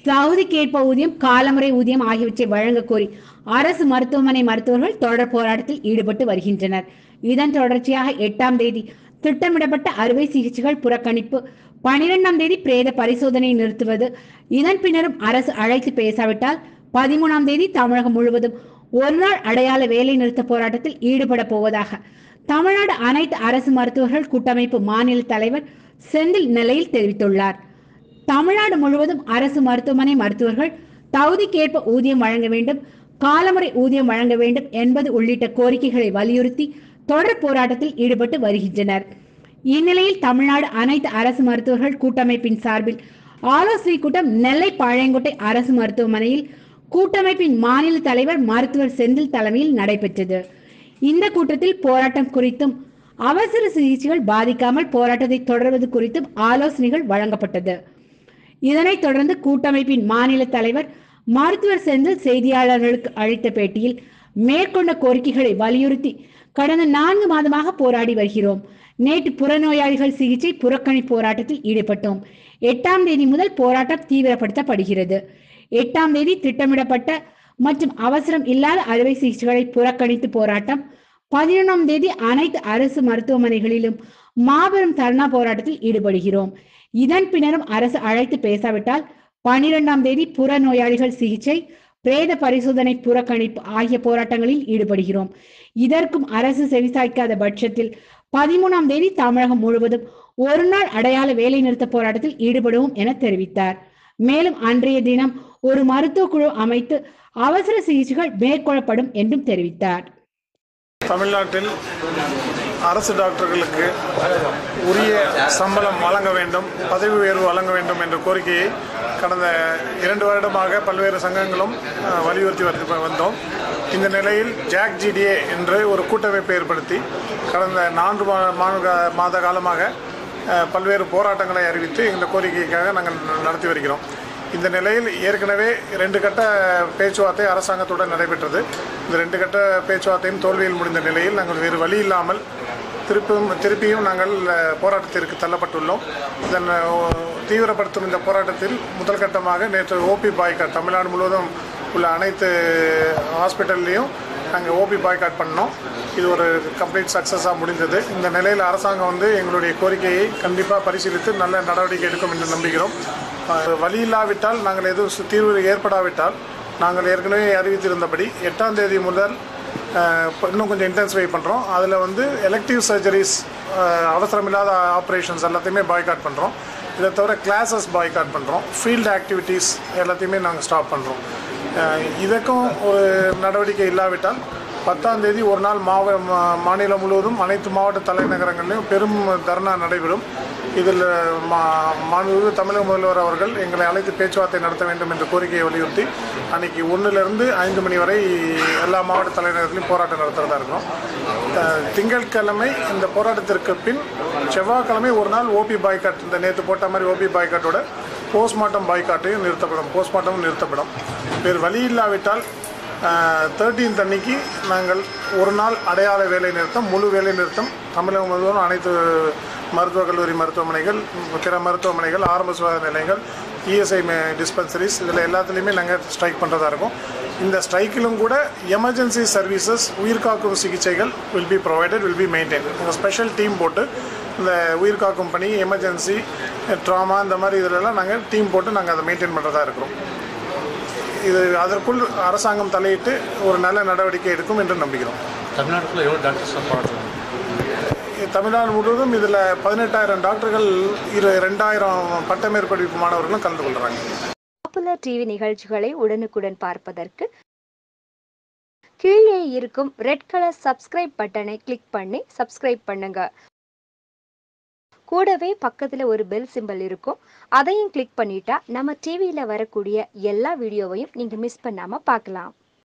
தகுதிக்கேற்ப ஊதியம் காலமுறை ஊதியம் ஆகியவற்றை வழங்க கோரி அரசு மருத்துவமனை மருத்துவர்கள் தொடர் போராட்டத்தில் ஈடுபட்டு வருகின்றனர் இதன் தொடர்ச்சியாக எட்டாம் தேதி திட்டமிடப்பட்ட அறுவை சிகிச்சைகள் புறக்கணிப்பு பனிரெண்டாம் தேதி பிரேத பரிசோதனை நிறுத்துவது இதன் பின்னரும் அரசு அழைத்து பேசாவிட்டால் பதிமூணாம் தேதி தமிழகம் முழுவதும் ஒருநாள் அடையாள வேலை நிறுத்த போராட்டத்தில் ஈடுபட போவதாக தமிழ்நாடு அனைத்து அரசு மருத்துவர்கள் கூட்டமைப்பு மாநில தலைவர் செந்தில் நிலையில் தெரிவித்துள்ளார் தமிழ்நாடு முழுவதும் அரசு மருத்துவமனை மருத்துவர்கள் தகுதிக்கேற்ப ஊதியம் வழங்க வேண்டும் காலமுறை ஊதியம் வழங்க வேண்டும் என்பது உள்ளிட்ட கோரிக்கைகளை வலியுறுத்தி தொடர் போராட்டத்தில் ஈடுபட்டு வருகின்றனர் இந்நிலையில் தமிழ்நாடு அனைத்து அரசு மருத்துவர்கள் கூட்டமைப்பின் சார்பில் ஆலோசனை கூட்டம் நெல்லை பாளையங்கோட்டை அரசு மருத்துவமனையில் கூட்டமைப்பின் மாநில தலைவர் மருத்துவர் செந்தில் தலைமையில் நடைபெற்றது இந்த கூட்டத்தில் போராட்டம் குறித்தும் அவசர சிகிச்சைகள் பாதிக்காமல் போராட்டத்தை தொடர்வது குறித்தும் ஆலோசனைகள் வழங்கப்பட்டது இதனைத் தொடர்ந்து கூட்டமைப்பின் மாநில தலைவர் மருத்துவர் செந்தில் செய்தியாளர்களுக்கு அளித்த பேட்டியில் மேற்கொண்ட கோரிக்கைகளை வலியுறுத்தி கடந்த நான்கு மாதமாக போராடி வருகிறோம் நேற்று புறநோயாளிகள் சிகிச்சை புறக்கணி போராட்டத்தில் ஈடுபட்டோம் எட்டாம் தேதி முதல் போராட்டம் தீவிரப்படுத்தப்படுகிறது எட்டாம் தேதி திட்டமிடப்பட்ட மற்றும் அவசரம் இல்லாத அறுவை சிகிச்சைகளை புறக்கணித்து போராட்டம் பதினொன்றாம் தேதி அனைத்து அரசு மருத்துவமனைகளிலும் மாபெரும் தர்ணா போராட்டத்தில் ஈடுபடுகிறோம் இதன் பின்னரும் அரசு அழைத்து பேசாவிட்டால் பனிரெண்டாம் தேதி புற நோயாளிகள் சிகிச்சை பிரேத பரிசோதனை புறக்கணிப்பு ஆகிய போராட்டங்களில் ஈடுபடுகிறோம் இதற்கும் அரசு செவிசாய்க்காத பட்சத்தில் பதிமூணாம் தேதி தமிழகம் முழுவதும் ஒரு நாள் அடையாள வேலை நிறுத்த போராட்டத்தில் ஈடுபடுவோம் என தெரிவித்தார் மேலும் அன்றைய தினம் ஒரு மருத்துவ குழு அமைத்து அவசர சிகிச்சைகள் மேற்கொள்ளப்படும் என்றும் தெரிவித்தார் தமிழ்நாட்டில் அரசு டாக்டர்களுக்கு உரிய சம்பளம் வழங்க வேண்டும் பதவி உயர்வு வழங்க வேண்டும் என்ற கோரிக்கையை கடந்த இரண்டு வருடமாக பல்வேறு சங்கங்களும் அஹ், வலியுறுத்தி வந்து வந்தோம் இந்த நிலையில் ஜாக் ஜிடிஏ என்று ஒரு கூட்டமைப்பை ஏற்படுத்தி கடந்த நான்கு மா- மாத- மாத காலமாக அஹ், பல்வேறு போராட்டங்களை அறிவித்து இந்த கோரிக்கைக்காக நாங்கள் நடத்தி வருகிறோம் இந்த நிலையில் ஏற்கனவே ரெண்டு கட்ட பேச்சுவார்த்தை அரசாங்கத்துடன் நடைபெற்றது இந்த ரெண்டு கட்ட பேச்சுவார்த்தையும் தோல்வியில் முடிந்த நிலையில் நாங்கள் வேறு வழி இல்லாமல் திருப்பியும் திருப்பியும் நாங்கள் அஹ், போராட்டத்திற்கு தள்ளப்பட்டுள்ளோம் இதன் அஹ், தீவிரப்படுத்தும் இந்த போராட்டத்தில் முதல் கட்டமாக நேற்று ஓபி பாய்காட் தமிழ்நாடு முழுவதும் உள்ள அனைத்து ஹாஸ்பிட்டல்லையும் நாங்கள் ஓபி பாய்காட் பண்ணோம் இது ஒரு கம்ப்ளீட் சக்ஸஸாக முடிந்தது இந்த நிலையில் அரசாங்கம் வந்து எங்களுடைய கோரிக்கையை கண்டிப்பாக பரிசீலித்து நல்ல நடவடிக்கை எடுக்கும் என்று நம்புகிறோம் அஹ், வழி இல்லாவிட்டால் நாங்கள் எதுவும் சு- தீர்வு ஏற்படாவிட்டால் நாங்கள் ஏற்கனவே அறிவித்திருந்தபடி எட்டாம் தேதி முதல் அஹ், இப்ப இன்னும் கொஞ்சம் இன்டென்சிஃபை பண்ணுறோம் அதில் வந்து எலக்டிவ் சர்ஜரிஸ் அவசரமில்லாத ஆப்ரேஷன்ஸ் எல்லாத்தையுமே பாய்காட் பண்ணுறோம் இதை தவிர கிளாஸஸ் பாய்காட் பண்ணுறோம் ஃபீல்டு ஆக்டிவிட்டீஸ் எல்லாத்தையுமே நாங்கள் ஸ்டாப் பண்ணுறோம் இதற்கும் ஒரு நடவடிக்கை இல்லாவிட்டால் பத்தாம் தேதி ஒரு நாள் மாவ மா- மாநிலம் முழுவதும் அனைத்து மாவட்ட தலைநகரங்களிலும் பெரும் தர்ணா நடைபெறும் இதில் மா மாண்புமிகு தமிழக முதல்வர் அவர்கள் எங்களை அழைத்து பேச்சுவார்த்தை நடத்த வேண்டும் என்ற கோரிக்கையை வலியுறுத்தி அன்னைக்கு ஒன்றிலிருந்து ஐந்து மணி வரை எல்லா மாவட்ட தலைநகரத்திலும் போராட்டம் நடத்துகிறதா இருக்கிறோம் அஹ், திங்கட்கிழமை இந்த போராட்டத்திற்கு பின் செவ்வாய்க்கிழமை ஒரு நாள் ஓபி பாய்காட் இந்த நேற்று போட்ட மாதிரி ஓபி பாய்காட்டோட போஸ்ட்மார்ட்டம் பாய்காட்டையும் நிறுத்தப்படும் போஸ்ட்மார்ட்டமும் நிறுத்தப்படும் வேறு வழி இல்லாவிட்டால் தேர்ட்டீன்த் அன்னைக்கு நாங்கள் ஒரு நாள் அடையாள வேலை நிறுத்தம் முழு வேலை நிறுத்தம் தமிழகம் முழுவதும் அனைத்து மருத்துவக் கல்லூரி மருத்துவமனைகள் பிற மருத்துவமனைகள் ஆரம்ப சுகாதார நிலையங்கள் இஎஸ்ஐ டிஸ்பென்சரிஸ் இதில் எல்லாத்துலேயுமே நாங்கள் ஸ்ட்ரைக் பண்ணுறதா இருக்கும் இந்த ஸ்ட்ரைக்கிலும் கூட எமர்ஜென்சி சர்வீசஸ் உயிர்காக்கும் சிகிச்சைகள் will be provided will be maintain நாங்கள் ஸ்பெஷல் டீம் போட்டு இந்த உயிர்காக்கும் பணி எமர்ஜென்சி ட்ராமா இந்த மாதிரி இதிலெல்லாம் நாங்கள் டீம் போட்டு நாங்கள் அதை மெயின்டைன் பண்ணுறதா இருக்கிறோம் இது அதற்குள் அரசாங்கம் தலையிட்டு ஒரு நல்ல நடவடிக்கை எடுக்கும் என்று நம்புகிறோம் தமிழ்நாட்டுக்குள்ள எவ்வளோ டாக்டர்ஸ் போராட்டம் தமிழ்நாடு முழுவதும் இதில் பதினெட்டாயிரம் டாக்டர்கள் இரு ரெண்டாயிரம் பட்டமேற்படிப்பு மாணவர்களும் கலந்து கொள்கிறாங்க பாப்புலர் டிவி நிகழ்ச்சிகளை உடனுக்குடன் பார்ப்பதற்கு கீழே இருக்கும் ரெட் கலர் சப்ஸ்கிரைப் பட்டனை கிளிக் பண்ணி சப்ஸ்கிரைப் பண்ணுங்க கூடவே பக்கத்துல ஒரு பெல் சிம்பல் இருக்கும் அதையும் கிளிக் பண்ணிட்டா நம்ம டிவியில வரக்கூடிய எல்லா வீடியோவையும் நீங்க மிஸ் பண்ணாம பார்க்கலாம்